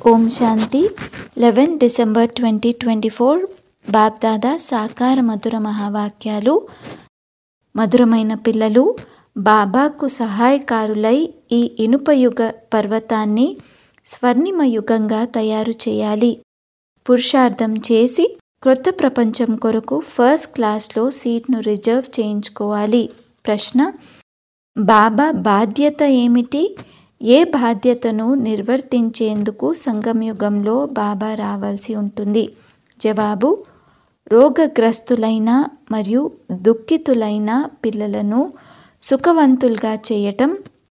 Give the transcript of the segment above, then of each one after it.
ఓం శాంతి eleven December twenty twenty four BapDada సాకార మధుర మహావాక్యాలు మధురమైన పిల్లలు బాబాకు సహాయకారులై ఈ ఇనుపయుగ పర్వతాన్ని స్వర్ణిమ యుగంగా తయారు చేయాలి పురుషార్థం చేసి క్రొత్త ప్రపంచం కొరకు ఫస్ట్ క్లాస్లో సీట్ను రిజర్వ్ చేయించుకోవాలి ప్రశ్న బాబా బాధ్యత ఏమిటి ఏ బాధ్యతను నిర్వర్తించేందుకు సంగమయుగంలో బాబా రావాల్సి ఉంటుంది జవాబు రోగగ్రస్తులైన మరియు దుఃఖితులైన పిల్లలను సుఖవంతులుగా చేయటం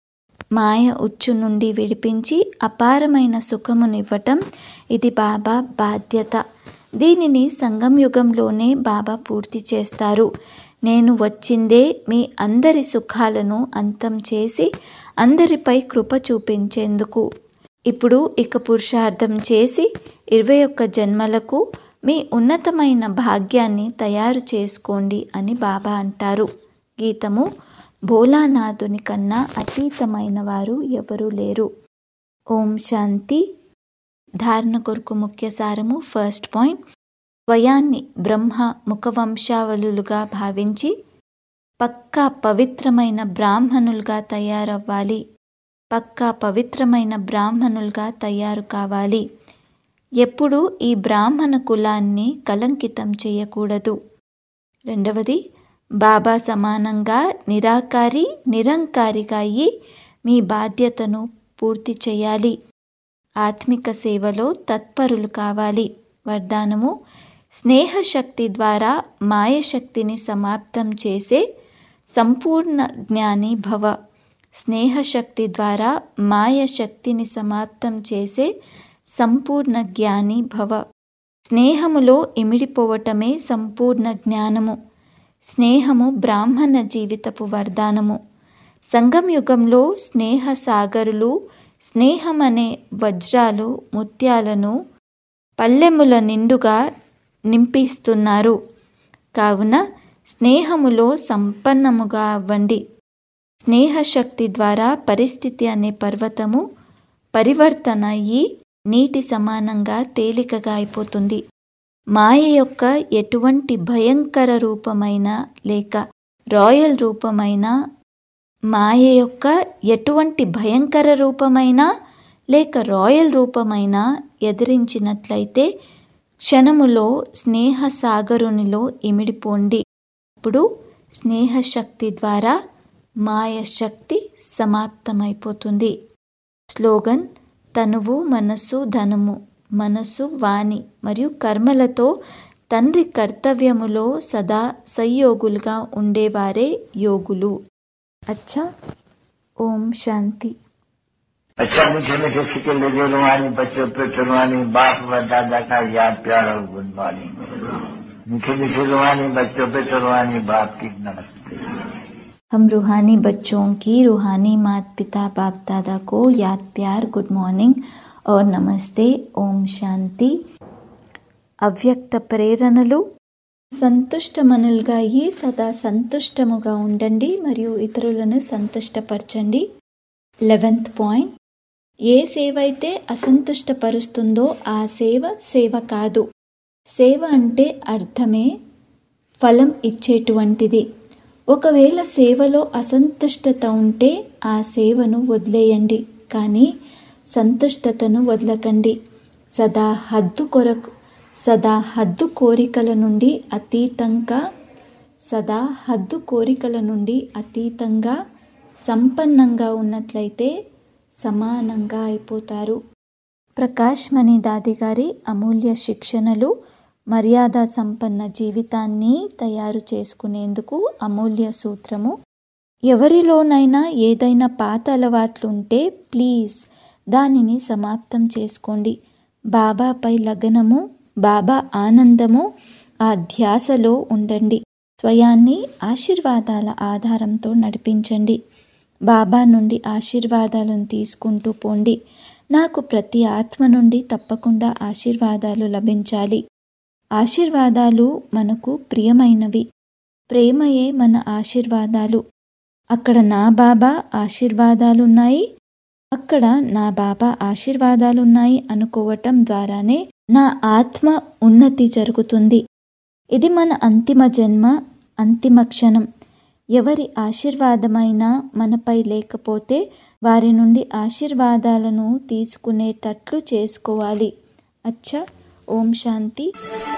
మాయ ఉచ్చు నుండి విడిపించి అపారమైన సుఖమునివ్వటం ఇది బాబా బాధ్యత దీనిని సంగంయుగంలోనే బాబా పూర్తి చేస్తారు నేను వచ్చిందే మీ అందరి సుఖాలను అంతం చేసి అందరిపై కృప చూపించేందుకు ఇప్పుడు ఇక పురుషార్థం చేసి ఇరవై ఒక్క జన్మలకు మీ ఉన్నతమైన భాగ్యాన్ని తయారు చేసుకోండి అని బాబా అంటారు గీతము భోలానాథుని కన్నా అతీతమైన వారు ఎవరూ లేరు ఓం శాంతి ధారణ కొరకు ముఖ్య సారము ఫస్ట్ పాయింట్ స్వయాన్ని బ్రహ్మ ముఖవంశావళులుగా భావించి పక్కా పవిత్రమైన బ్రాహ్మణులుగా తయారవ్వాలి పక్కా పవిత్రమైన బ్రాహ్మణులుగా తయారు కావాలి ఎప్పుడూ ఈ బ్రాహ్మణ కులాన్ని కలంకితం చేయకూడదు రెండవది బాబా సమానంగా నిరాకారి నిరంకారిగా అయ్యి మీ బాధ్యతను పూర్తి చేయాలి ఆత్మిక సేవలో తత్పరులు కావాలి వరదానము స్నేహశక్తి ద్వారా మాయశక్తిని సమాప్తం చేసే సంపూర్ణ జ్ఞాని భవ స్నేహశక్తి ద్వారా మాయశక్తిని సమాప్తం చేసే సంపూర్ణ జ్ఞాని భవ స్నేహములో ఇమిడిపోవటమే సంపూర్ణ జ్ఞానము స్నేహము బ్రాహ్మణ జీవితపు వరదానము సంగంయుగంలో స్నేహ సాగరులు స్నేహమనే వజ్రాలు ముత్యాలను పల్లెముల నిండుగా నింపిస్తున్నారు కావున స్నేహములో సంపన్నముగా అవ్వండి స్నేహశక్తి ద్వారా పరిస్థితి అనే పర్వతము పరివర్తన అయ్యి నీటి సమానంగా తేలికగా అయిపోతుంది మాయ యొక్క ఎటువంటి భయంకర రూపమైన లేక రాయల్ రూపమైన మాయ యొక్క ఎటువంటి భయంకర రూపమైన లేక రాయల్ రూపమైన ఎదిరించినట్లయితే క్షణములో స్నేహ సాగరునిలో ఇమిడిపోండి అప్పుడు స్నేహశక్తి ద్వారా మాయ శక్తి సమాప్తమైపోతుంది స్లోగన్ తనువు మనస్సు ధనము మనస్సు వాణి మరియు కర్మలతో తండ్రి కర్తవ్యములో సదా సంయోగులుగా ఉండేవారే యోగులు అచ్చా ఓం శాంతి अच्छा मीठे मीठे सिक्के लगे रुहानी बच्चों पे चुनवानी बाप व दादा का याद प्यार और गुड मॉर्निंग मीठे मीठे रुहानी बच्चों पे चुनवानी बाप की नमस्ते हम रूहानी बच्चों की रूहानी माता पिता बाप दादा को याद प्यार गुड मॉर्निंग और नमస్తే ఓం శాంతి అవ్యక్త ప్రేరణలు సంతుష్టమనులుగా అయ్యి సదా సంతుష్టముగా ఉండండి మరియు ఇతరులను సంతుష్టపరచండి లెవెంత్ పాయింట్ ఏ సేవ అయితే అసంతుష్టపరుస్తుందో ఆ సేవ సేవ కాదు సేవ అంటే అర్థమే ఫలం ఇచ్చేటువంటిది ఒకవేళ సేవలో అసంతుష్టత ఉంటే ఆ సేవను వదిలేయండి కానీ సంతుష్టతను వదలకండి సదా హద్దు కొరకు సదా హద్దు కోరికల నుండి అతీతంగా సదా హద్దు కోరికల నుండి అతీతంగా సంపన్నంగా ఉన్నట్లయితే సమానంగా అయిపోతారు ప్రకాష్ మణి దాది గారి అమూల్య శిక్షణలు మర్యాద సంపన్న జీవితాన్ని తయారు చేసుకునేందుకు అమూల్య సూత్రము ఎవరిలోనైనా ఏదైనా పాత అలవాట్లుంటే ప్లీజ్ దానిని సమాప్తం చేసుకోండి బాబాపై లగ్నము బాబా ఆనందము ఆ ధ్యాసలో ఉండండి స్వయాన్ని ఆశీర్వాదాల ఆధారంతో నడిపించండి బాబా నుండి ఆశీర్వాదాలను తీసుకుంటూ పోండి నాకు ప్రతి ఆత్మ నుండి తప్పకుండా ఆశీర్వాదాలు లభించాలి ఆశీర్వాదాలు మనకు ప్రియమైనవి ప్రేమయే మన ఆశీర్వాదాలు అక్కడ నా బాబా ఆశీర్వాదాలున్నాయి అక్కడ నా బాబా ఆశీర్వాదాలున్నాయి అనుకోవటం ద్వారానే నా ఆత్మ ఉన్నతి జరుగుతుంది ఇది మన అంతిమ జన్మ అంతిమ క్షణం ఎవరి ఆశీర్వాదమైనా మనపై లేకపోతే వారి నుండి ఆశీర్వాదాలను తీసుకునేటట్లు చేసుకోవాలి అచ్చా ఓం శాంతి